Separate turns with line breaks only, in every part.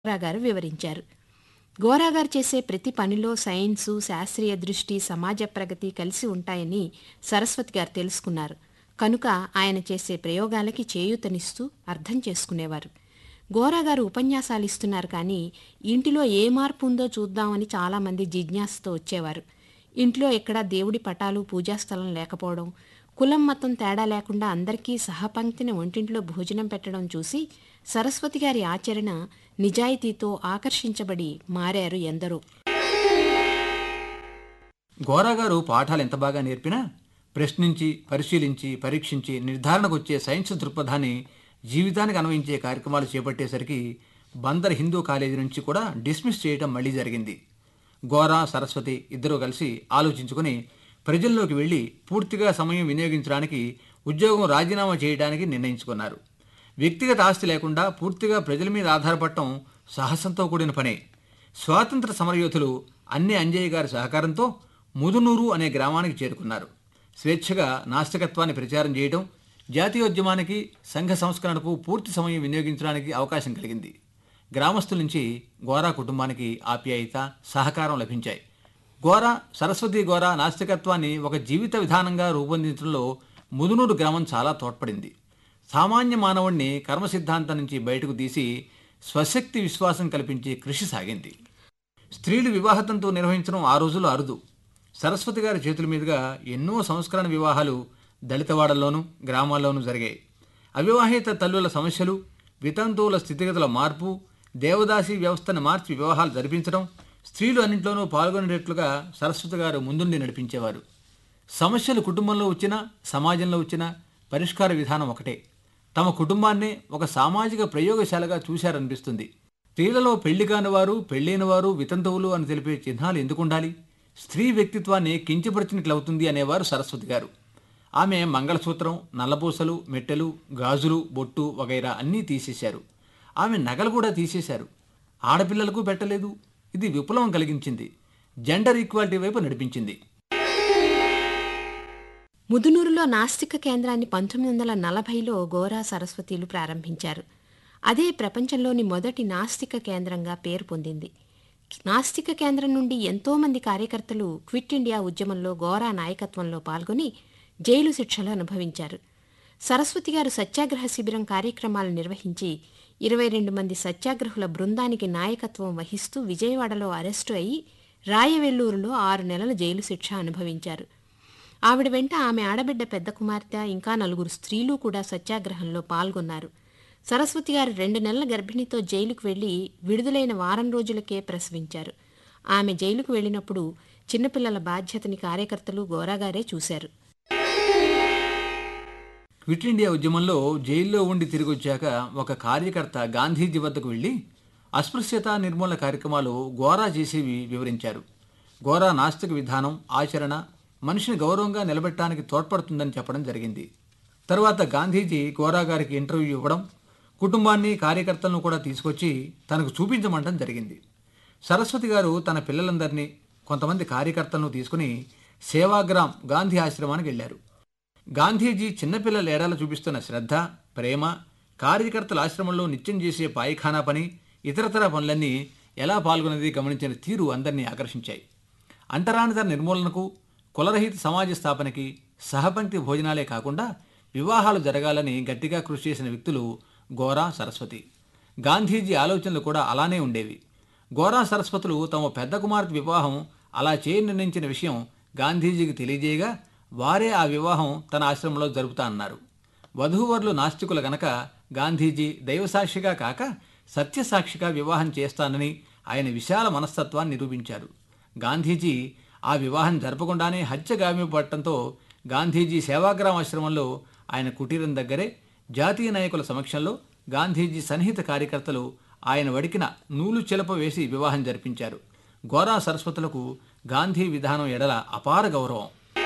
గోరాగారు వివరించారు గోరాగారు చేసే ప్రతి పనిలో సైన్సు శాస్త్రీయ దృష్టి సమాజ ప్రగతి కలిసి ఉంటాయని సరస్వతి గారు తెలుసుకున్నారు కనుక ఆయన చేసే ప్రయోగాలకి చేయూతనిస్తూ అర్థం చేసుకునేవారు గోరాగారు ఉపన్యాసాలు ఇస్తున్నారు కానీ ఇంటిలో ఏ మార్పు ఉందో చూద్దామని చాలామంది జిజ్ఞాసతో వచ్చేవారు ఇంట్లో ఎక్కడా దేవుడి పటాలు పూజాస్థలం లేకపోవడం కులం మతం తేడా లేకుండా అందరికీ సహపంక్తిని ఒంటింట్లో భోజనం పెట్టడం చూసి సరస్వతి గారి ఆచరణ నిజాయితీతో ఆకర్షించబడి మారారు ఎందరో
గోరాగారు పాఠాలు ఎంత బాగా నేర్పినా ప్రశ్నించి పరిశీలించి పరీక్షించి నిర్ధారణకు వచ్చే సైన్స్ దృక్పథాన్ని జీవితానికి అన్వయించే కార్యక్రమాలు చేపట్టేసరికి బందర్ హిందూ కాలేజీ నుంచి కూడా డిస్మిస్ చేయడం మళ్ళీ జరిగింది గోరా సరస్వతి ఇద్దరూ కలిసి ఆలోచించుకుని ప్రజల్లోకి వెళ్ళి పూర్తిగా సమయం వినియోగించడానికి ఉద్యోగం రాజీనామా చేయడానికి నిర్ణయించుకున్నారు వ్యక్తిగత ఆస్తి లేకుండా పూర్తిగా ప్రజల మీద ఆధారపడటం సాహసంతో కూడిన పనే స్వాతంత్ర సమరయోధులు అన్ని అంజయ్య గారి సహకారంతో ముదునూరు అనే గ్రామానికి చేరుకున్నారు స్వేచ్ఛగా నాస్తికత్వాన్ని ప్రచారం చేయడం జాతీయోద్యమానికి సంఘ సంస్కరణకు పూర్తి సమయం వినియోగించడానికి అవకాశం కలిగింది గ్రామస్తుల నుంచి గోరా కుటుంబానికి ఆప్యాయత సహకారం లభించాయి గోరా సరస్వతి గోరా నాస్తికత్వాన్ని ఒక జీవిత విధానంగా రూపొందించడంలో ముదునూరు గ్రామం చాలా తోడ్పడింది సామాన్య మానవుణ్ణి కర్మ సిద్ధాంతం నుంచి బయటకు తీసి స్వశక్తి విశ్వాసం కల్పించే కృషి సాగింది స్త్రీలు వివాహతంతో నిర్వహించడం ఆ రోజుల్లో అరుదు సరస్వతి గారి చేతుల మీదుగా ఎన్నో సంస్కరణ వివాహాలు దళితవాడల్లోనూ గ్రామాల్లోనూ జరిగాయి అవివాహిత తల్లుల సమస్యలు వితంతువుల స్థితిగతుల మార్పు దేవదాసి వ్యవస్థను మార్చి వివాహాలు జరిపించడం స్త్రీలు అన్నింట్లోనూ పాల్గొనేటట్లుగా సరస్వతి గారు ముందుండి నడిపించేవారు సమస్యలు కుటుంబంలో వచ్చినా సమాజంలో వచ్చినా పరిష్కార విధానం ఒకటే తమ కుటుంబాన్నే ఒక సామాజిక ప్రయోగశాలగా చూశారనిపిస్తుంది స్త్రీలలో పెళ్లి కాని వారు పెళ్ళైన వారు వితంతువులు అని తెలిపే చిహ్నాలు ఎందుకుండాలి స్త్రీ వ్యక్తిత్వాన్ని కించపరిచినట్లవుతుంది అనేవారు సరస్వతి గారు ఆమె మంగళసూత్రం నల్లపూసలు మెట్టెలు గాజులు బొట్టు వగైరా అన్నీ తీసేశారు ఆమె నగలు కూడా తీసేశారు ఆడపిల్లలకు పెట్టలేదు ఇది విప్లవం కలిగించింది జెండర్ ఈక్వాలిటీ వైపు నడిపించింది
ముదునూరులో నాస్తిక కేంద్రాన్ని పంతొమ్మిది వందల నలభైలో గోరా సరస్వతీలు ప్రారంభించారు అదే ప్రపంచంలోని మొదటి నాస్తిక కేంద్రంగా పేరు పొందింది నాస్తిక కేంద్రం నుండి ఎంతోమంది కార్యకర్తలు క్విట్ ఇండియా ఉద్యమంలో గోరా నాయకత్వంలో పాల్గొని జైలు శిక్షలు అనుభవించారు సరస్వతి గారు సత్యాగ్రహ శిబిరం కార్యక్రమాలు నిర్వహించి ఇరవై రెండు మంది సత్యాగ్రహుల బృందానికి నాయకత్వం వహిస్తూ విజయవాడలో అరెస్టు అయి రాయవెల్లూరులో ఆరు నెలల జైలు శిక్ష అనుభవించారు ఆవిడ వెంట ఆమె ఆడబిడ్డ పెద్ద కుమార్తె ఇంకా నలుగురు స్త్రీలు కూడా సత్యాగ్రహంలో పాల్గొన్నారు సరస్వతి గారు రెండు నెలల గర్భిణితో జైలుకు వెళ్లి విడుదలైన వారం రోజులకే ప్రసవించారు ఆమె జైలుకు వెళ్ళినప్పుడు చిన్నపిల్లల బాధ్యతని కార్యకర్తలు గోరాగారే చూశారు
క్విట్ ఇండియా ఉద్యమంలో జైల్లో ఉండి తిరిగి వచ్చాక ఒక కార్యకర్త గాంధీజీ వద్దకు వెళ్ళి అస్పృశ్యత నిర్మూలన కార్యక్రమాలు గోరా చేసేవి వివరించారు గోరా నాస్తిక విధానం ఆచరణ మనిషిని గౌరవంగా నిలబెట్టడానికి తోడ్పడుతుందని చెప్పడం జరిగింది తరువాత గాంధీజీ గోరా గారికి ఇంటర్వ్యూ ఇవ్వడం కుటుంబాన్ని కార్యకర్తలను కూడా తీసుకొచ్చి తనకు చూపించమంటం జరిగింది సరస్వతి గారు తన పిల్లలందరినీ కొంతమంది కార్యకర్తలను తీసుకుని సేవాగ్రామ్ గాంధీ ఆశ్రమానికి వెళ్ళారు గాంధీజీ చిన్నపిల్లల ఏడాల చూపిస్తున్న శ్రద్ధ ప్రేమ కార్యకర్తల ఆశ్రమంలో నిత్యం చేసే పాయిఖానా పని ఇతరతర పనులన్నీ ఎలా పాల్గొన్నది గమనించిన తీరు అందరినీ ఆకర్షించాయి అంటరానితర నిర్మూలనకు కులరహిత సమాజ స్థాపనకి సహపంక్తి భోజనాలే కాకుండా వివాహాలు జరగాలని గట్టిగా కృషి చేసిన వ్యక్తులు గోరా సరస్వతి గాంధీజీ ఆలోచనలు కూడా అలానే ఉండేవి గోరా సరస్వతులు తమ పెద్ద కుమార్తె వివాహం అలా చేయ నిర్ణయించిన విషయం గాంధీజీకి తెలియజేయగా వారే ఆ వివాహం తన ఆశ్రమంలో జరుపుతా అన్నారు వధూవరులు నాస్తికులు గనక గాంధీజీ దైవసాక్షిగా కాక సత్యసాక్షిగా వివాహం చేస్తానని ఆయన విశాల మనస్తత్వాన్ని నిరూపించారు గాంధీజీ ఆ వివాహం జరపకుండానే హత్య గావింపబడటంతో గాంధీజీ సేవాగ్రామ ఆశ్రమంలో ఆయన కుటీరం దగ్గరే జాతీయ నాయకుల సమక్షంలో గాంధీజీ సన్నిహిత కార్యకర్తలు ఆయన వడికిన నూలు చిలప వేసి వివాహం జరిపించారు గోరా సరస్వతులకు గాంధీ విధానం ఎడల అపార గౌరవం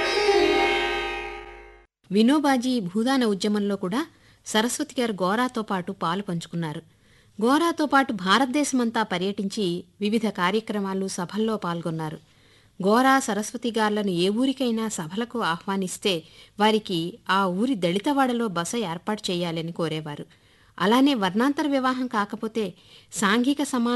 వినోబాజీ భూదాన ఉద్యమంలో కూడా సరస్వతి గారు గోరాతో పాటు పాలు పంచుకున్నారు గోరాతో పాటు భారతదేశమంతా పర్యటించి వివిధ కార్యక్రమాలు సభల్లో పాల్గొన్నారు గోరా సరస్వతి గార్లను ఏ ఊరికైనా సభలకు ఆహ్వానిస్తే వారికి ఆ ఊరి దళితవాడలో బస ఏర్పాటు చేయాలని కోరేవారు అలానే వర్ణాంతర వివాహం కాకపోతే సాంఘిక సమా